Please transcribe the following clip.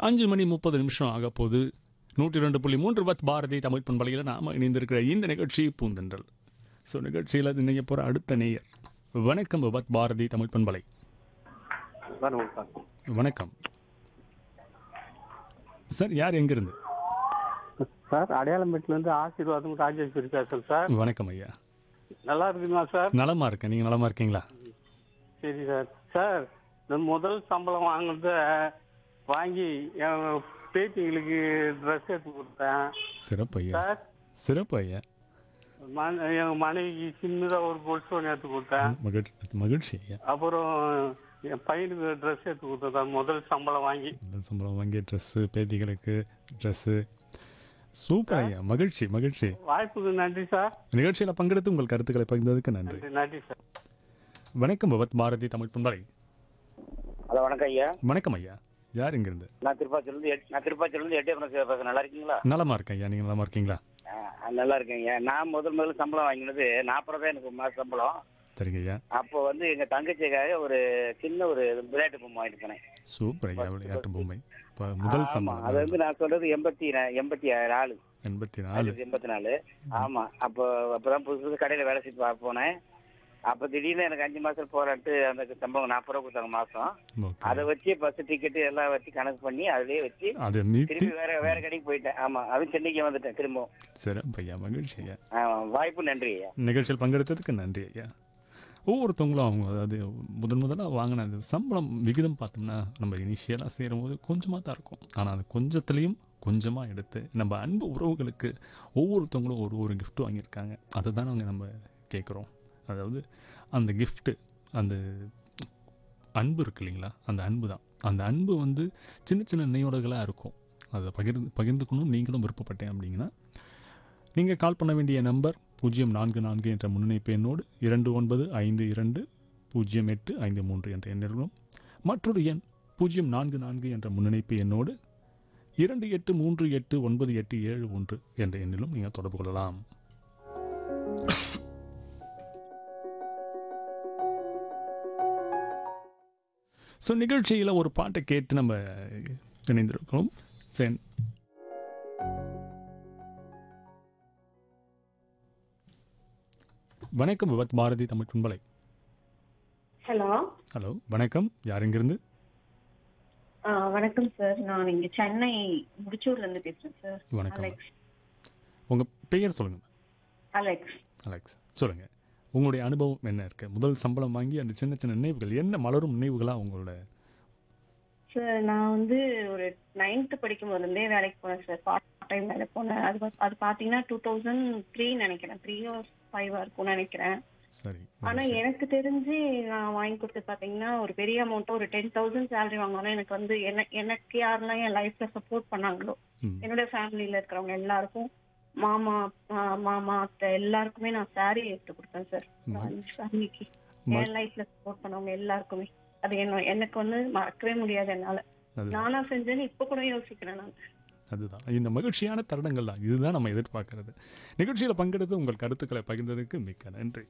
அஞ்சு மணி முப்பது நிமிஷம் ஆக போது நூற்றி ரெண்டு புள்ளி மூன்று பத் பாரதி தமிழ் பண்பலையில் நாம் இணைந்திருக்கிற இந்த நிகழ்ச்சி பூந்தென்றல் ஸோ நிகழ்ச்சியில் இணைய போகிற அடுத்த நேயர் வணக்கம் பத் பாரதி தமிழ் பண்பலை வணக்கம் சார் வணக்கம் சார் யார் எங்கிருந்து சார் அடையாளம்பேட்டிலேருந்து ஆசீர்வாதம் ராஜேஸ்வரி பேசுகிறேன் சார் வணக்கம் ஐயா நல்லா இருக்குங்களா சார் நலமா இருக்கேன் நீங்கள் நலமா இருக்கீங்களா சரி சார் சார் நான் முதல் சம்பளம் வாங்கினத வாங்கி என் பேத்திங்களுக்கு ட்ரெஸ் எடுத்து கொடுத்தேன் சிறப்பு ஐயா சார் சிறப்பு ஐயா மன என் மனைவிக்கு சின்னதாக ஒரு கொலுசு ஒன்று எடுத்து கொடுத்தேன் மகிழ்ச்சி மகிழ்ச்சி ஐயா அப்புறம் என் பையனுக்கு ட்ரெஸ் எடுத்து கொடுத்தேன் சார் முதல் சம்பளம் வாங்கி முதல் சம்பளம் வாங்கி ட்ரெஸ்ஸு பேத்திகளுக்கு ட்ரெஸ்ஸு சூப்பர் ஐயா மகிழ்ச்சி மகிழ்ச்சி வாய்ப்புக்கு நன்றி சார் நிகழ்ச்சியில் பங்கெடுத்து உங்கள் கருத்துக்களை பகிர்ந்ததுக்கு நன்றி நன்றி நன்றி சார் வணக்கம் பவத் பாரதி தமிழ் பண்பலை ஹலோ வணக்கம் ஐயா வணக்கம் ஐயா யார் இங்கிருந்து நான் திருப்பாச்சூர்லேருந்து எட் நான் திருப்பாச்சூர்லேருந்து எட்டே பேசுகிறேன் நல்லா இருக்கீங்களா நலமா இருக்கேன் ஐயா நீங்கள் நலமா இருக்கீங்களா ஆ, நல்லா இருக்கேன் ஐயா நான் முதல் முதல்ல சம்பளம் வாங்கினது நாற்பது ரூபாய் எனக்கு மாத சம்பளம் சரிங்க ஐயா அப்போ வந்து எங்கள் தங்கச்சிக்காக ஒரு சின்ன ஒரு விளையாட்டு பொம்மை வாங்கிட்டு போனேன் சூப்பர் ஐயா விளையாட்டு பொம்மை இப்போ முதல் ஆமா, அது சம்பளம் வந்து நான் சொல்றது எண்பத்தி நா- எண்பத்தி நாலு எண்பத்தி நாலு எண்பத்தி நாலு ஆமா அப்போ அப்பதான் புதுசு புதுசு கடையில வேலை செய்து பா- போனேன் அப்ப திடீர்னு எனக்கு அஞ்சு மாசம் போராட்டு அந்த சம்பளம் நாற்பது ரூபா கொடுத்தாங்க மாசம் ஓகே அதை வச்சு பஸ் டிக்கெட் எல்லாம் வச்சு கணக்கு பண்ணி அதுலயே வச்சு அதை மீட்டி திரும்பி வேற வேற கடைக்கு போயிட்டேன் ஆமா அதுவும் சென்னைக்கு வந்துட்டேன் திரும்பவும் சிறப்பு ஐயா மகிழ்ச்சி ஐயா ஆ, வாய்ப்பு நன்றி ஐயா நிகழ்ச்சியில் பங்கெடுத்ததுக்கு நன்றி ஐயா ஒவ்வொருத்தவங்களும் அவங்க அதாவது முதன் முதலாக வாங்கின அந்த சம்பளம் விகிதம் பார்த்தோம்னா நம்ம இனிஷியலாக சேரும்போது கொஞ்சமாக தான் இருக்கும் ஆனால் அது கொஞ்சத்துலேயும் கொஞ்சமாக எடுத்து நம்ம அன்பு உறவுகளுக்கு ஒவ்வொருத்தவங்களும் ஒரு ஒரு gift வாங்கியிருக்காங்க அதை தான் நாங்கள் நம்ம கேட்குறோம் அதாவது அந்த கிஃப்ட்டு அந்த அன்பு இருக்கு இல்லைங்களா அந்த அன்பு தான் அந்த அன்பு வந்து சின்ன சின்ன நினைவுகளாக இருக்கும் அதை பகிர்ந்து பகிர்ந்துக்கணும் நீங்களும் விருப்பப்பட்டேன் அப்படிங்கன்னா நீங்கள் கால் பண்ண வேண்டிய நம்பர் பூஜ்ஜியம் நான்கு நான்கு என்ற முன்னிணைப்பு எண்ணோடு இரண்டு ஒன்பது ஐந்து இரண்டு பூஜ்ஜியம் எட்டு ஐந்து மூன்று என்ற எண்ணிலும் மற்றொரு எண் பூஜ்ஜியம் நான்கு நான்கு என்ற முன்னிணைப்பு எண்ணோடு இரண்டு எட்டு மூன்று எட்டு ஒன்பது எட்டு ஏழு ஒன்று என்ற எண்ணிலும் நீங்கள் தொடர்பு கொள்ளலாம் ஸோ நிகழ்ச்சியில் ஒரு பாட்டை கேட்டு நம்ம இணைந்திருக்கிறோம் சரி வணக்கம் விபத் பாரதி தமிழ் பண்பலை ஹலோ ஹலோ வணக்கம் யார் எங்கிருந்து ஆ, வணக்கம் சார் நான் இங்க சென்னை முடிச்சூர்ல இருந்து பேசுறேன் சார் வணக்கம் அலெக்ஸ் உங்கள் பெயர் சொல்லுங்கள் அலெக்ஸ் அலெக்ஸ் சொல்லுங்கள் உங்களுடைய அனுபவம் என்ன இருக்கு முதல் சம்பளம் வாங்கி அந்த சின்ன சின்ன நினைவுகள் என்ன மலரும் நினைவுகளாக உங்களோட சார் நான் வந்து ஒரு நைன்த் படிக்கும் போதுல இருந்தே வேலைக்கு போனேன் சார் பார்ட் டைம் வேலை போனேன் அது பா- அது பாத்தீங்கன்னா டூ தௌசண்ட் த்ரீ நினைக்கிறேன் த்ரீ ஃபைவ் இருக்கும்னு நினைக்கிறேன் சரி ஆனா எனக்கு தெரிஞ்சு நான் வாங்கி கொடுத்தது பாத்தீங்கன்னா ஒரு பெரிய அமௌண்ட் ஒரு டென் தௌசண்ட் சேலரி வாங்கினாலும் எனக்கு வந்து என்ன எனக்கு யாரெல்லாம் என் லைஃப்ல சப்போர்ட் பண்ணாங்களோ ம், என்னோட ஃபேமிலியில இருக்கிறவங்க எல்லாருக்கும் மாமா ஆ, மாமா அத்தை எல்லாருக்குமே நான் saree எடுத்து கொடுத்தேன் சார் அஞ்சு ஃபேமிலிக்கு ம- என் லைஃப்ல சப்போர்ட் பண்ணவங்க எல்லாருக்குமே அது என்ன எனக்கு வந்து மறக்கவே முடியாது என்னால அது நானா செஞ்சேன்னு இப்ப கூட யோசிக்கிறேன் நான் அதுதான் இந்த மகிழ்ச்சியான தருணங்கள் தான் இதுதான் நம்ம எதிர்பார்க்கறது நிகழ்ச்சியில் பங்கெடுத்து உங்கள் கருத்துக்களை பகிர்ந்ததுக்கு மிக்க நன்றி